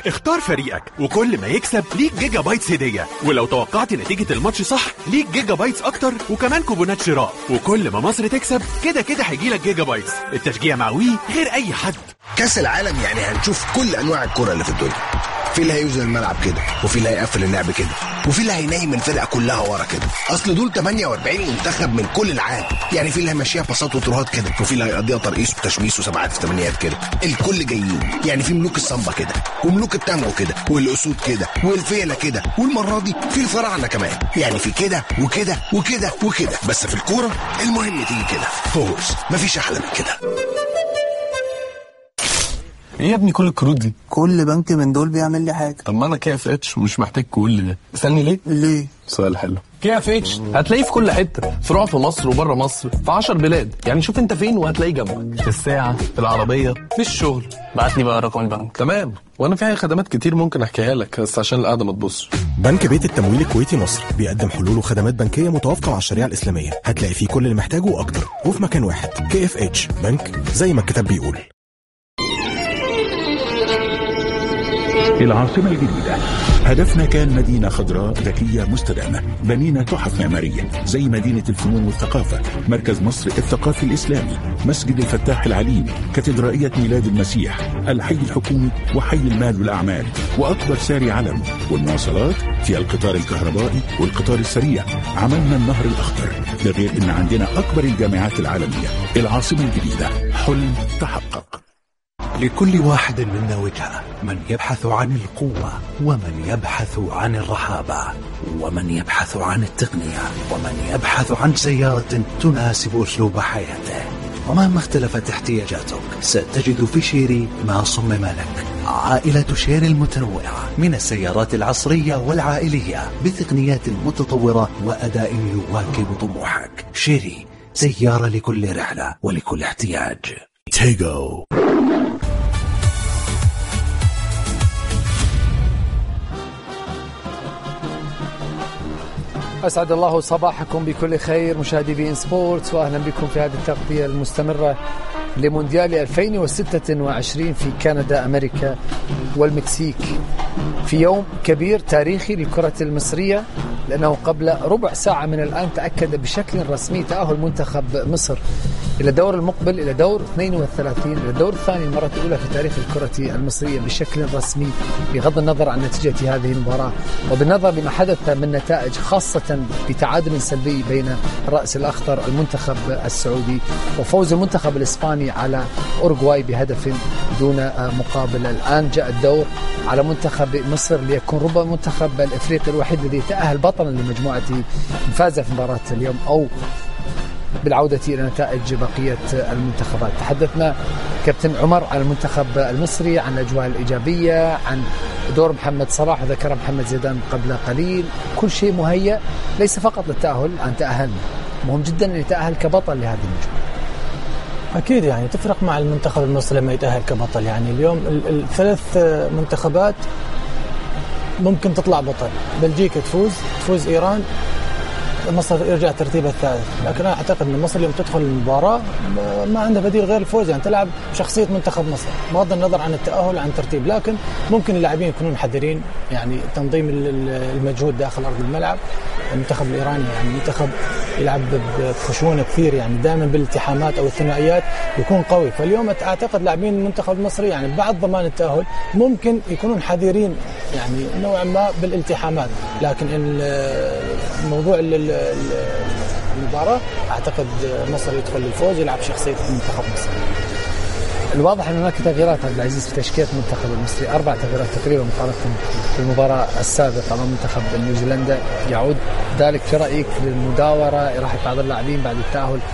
اختار فريقك وكل ما يكسب ليك جيجا بايتس هدية ولو توقعت نتيجة الماتش صح ليك جيجا بايتس أكتر وكمان كوبونات شراء وكل ما مصر تكسب كده كده هيجيلك جيجا بايتس التشجيع مع وي غير أي حد كاس العالم يعني هنشوف كل انواع الكره اللي في الدنيا في اللي هيوزن الملعب كده وفي اللي هيقفل اللعب كده وفي اللي هينيم الفرقه كلها ورا كده اصل دول 48 منتخب من كل العالم يعني في اللي هيمشيها باصات وتروهات كده وفي اللي هيقضيها ترقيص وتشميس وسبعات في ثمانيات كده الكل جايين يعني في ملوك الصمبا كده وملوك التانجو كده والاسود كده والفيله كده والمره دي في الفراعنه كمان يعني في كده وكده وكده وكده بس في الكوره المهم تيجي كده فوز مفيش احلى من كده ايه يا ابني كل الكروت دي كل بنك من دول بيعمل لي حاجه طب ما انا كي اف اتش ومش محتاج كل ده استني ليه ليه سؤال حلو كي اف اتش هتلاقيه في كل حته فروع في مصر وبره مصر في 10 بلاد يعني شوف انت فين وهتلاقيه جنبك في الساعه في العربيه في الشغل بعت لي بقى رقم البنك تمام وانا في خدمات كتير ممكن احكيها لك بس عشان القعده ما تبصش بنك بيت التمويل الكويتي مصر بيقدم حلول وخدمات بنكيه متوافقه مع الشريعه الاسلاميه هتلاقي فيه كل اللي محتاجه واكتر وفي مكان واحد كي اف اتش بنك زي ما الكتاب بيقول العاصمة الجديدة هدفنا كان مدينة خضراء ذكية مستدامة بنينا تحف معمارية زي مدينة الفنون والثقافة مركز مصر الثقافي الإسلامي مسجد الفتاح العليم كاتدرائية ميلاد المسيح الحي الحكومي وحي المال والأعمال وأكبر ساري علم والمواصلات فيها القطار الكهربائي والقطار السريع عملنا النهر الأخضر ده غير إن عندنا أكبر الجامعات العالمية العاصمة الجديدة حلم تحقق لكل واحد منا وجهة من يبحث عن القوة ومن يبحث عن الرحابة ومن يبحث عن التقنية ومن يبحث عن سيارة تناسب أسلوب حياته ومهما اختلفت احتياجاتك ستجد في شيري ما صمم لك عائلة شيري المتنوعة من السيارات العصرية والعائلية بتقنيات متطورة وأداء يواكب طموحك شيري سيارة لكل رحلة ولكل احتياج تيجو أسعد الله صباحكم بكل خير مشاهدي بي إن سبورتس وأهلا بكم في هذه التغطية المستمرة لمونديال 2026 في كندا أمريكا والمكسيك في يوم كبير تاريخي للكرة المصرية لأنه قبل ربع ساعة من الآن تأكد بشكل رسمي تأهل منتخب مصر إلى الدور المقبل إلى دور 32 إلى الدور الثاني المرة الأولى في تاريخ الكرة المصرية بشكل رسمي بغض النظر عن نتيجة هذه المباراة وبالنظر لما حدث من نتائج خاصة بتعادل سلبي بين الرأس الأخضر المنتخب السعودي وفوز المنتخب الإسباني على أورجواي بهدف دون مقابل الآن جاء الدور على منتخب مصر ليكون ربما المنتخب الافريقي الوحيد الذي تاهل بطلا لمجموعته فاز في مباراه اليوم او بالعودة إلى نتائج بقية المنتخبات تحدثنا كابتن عمر عن المنتخب المصري عن الأجواء الإيجابية عن دور محمد صلاح وذكر محمد زيدان قبل قليل كل شيء مهيأ ليس فقط للتأهل الآن تأهلنا مهم جدا أن يتأهل كبطل لهذه المجموعة اكيد يعني تفرق مع المنتخب المصري لما يتاهل كبطل يعني اليوم الثلاث منتخبات ممكن تطلع بطل بلجيكا تفوز تفوز ايران مصر يرجع ترتيبها الثالث لكن انا اعتقد ان مصر اليوم تدخل المباراه ما عندها بديل غير الفوز يعني تلعب شخصيه منتخب مصر بغض النظر عن التاهل عن الترتيب لكن ممكن اللاعبين يكونون محذرين يعني تنظيم المجهود داخل ارض الملعب المنتخب الايراني يعني منتخب يلعب بخشونه كثير يعني دائما بالالتحامات او الثنائيات يكون قوي فاليوم اعتقد لاعبين المنتخب المصري يعني بعد ضمان التاهل ممكن يكونون حذرين يعني نوعا ما بالالتحامات لكن الموضوع المباراه اعتقد مصر يدخل للفوز يلعب شخصيه منتخب مصر الواضح ان هناك تغييرات عبد العزيز في تشكيله المنتخب المصري اربع تغييرات تقريبا مقارنه بالمباراه السابقه امام منتخب نيوزيلندا يعود ذلك في رايك للمداوره راحه بعض اللاعبين بعد التاهل